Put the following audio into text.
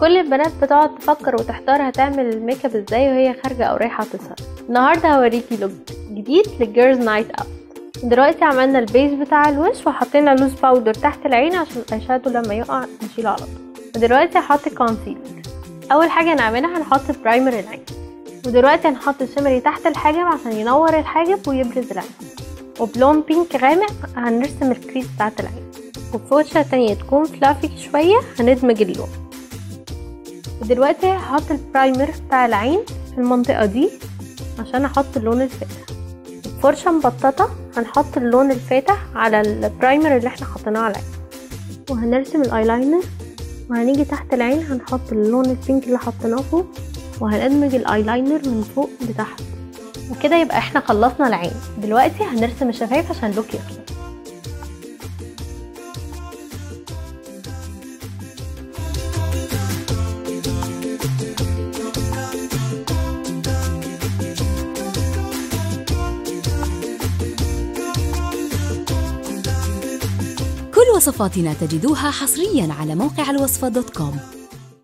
كل البنات بتقعد تفكر وتحتار هتعمل الميك اب ازاي وهي خارجه او رايحه تسهر النهارده هوريكي لوك جديد للجيرلز نايت اوت دلوقتي عملنا البيز بتاع الوش وحطينا لوز باودر تحت العين عشان الاي شادو لما يقع نشيله على طول ودلوقتي هحط كونسيلر اول حاجه هنعملها هنحط برايمر العين ودلوقتي هنحط الشمري تحت الحاجب عشان ينور الحاجب ويبرز العين وبلون بينك غامق هنرسم الكريس بتاعت العين وبفرشة تانية تكون فلافي شوية هندمج اللون ودلوقتي هحط البرايمر بتاع العين في المنطقة دي عشان احط اللون الفاتح بفرشة مبططة هنحط اللون الفاتح على البرايمر اللي احنا حطيناه على العين وهنرسم الايلاينر وهنيجي تحت العين هنحط اللون البينك اللي حطيناه فوق وهندمج الايلاينر من فوق لتحت وكده يبقى احنا خلصنا العين دلوقتي هنرسم الشفايف عشان اللوك يخلص كل وصفاتنا تجدوها حصريا على موقع الوصفة دوت كوم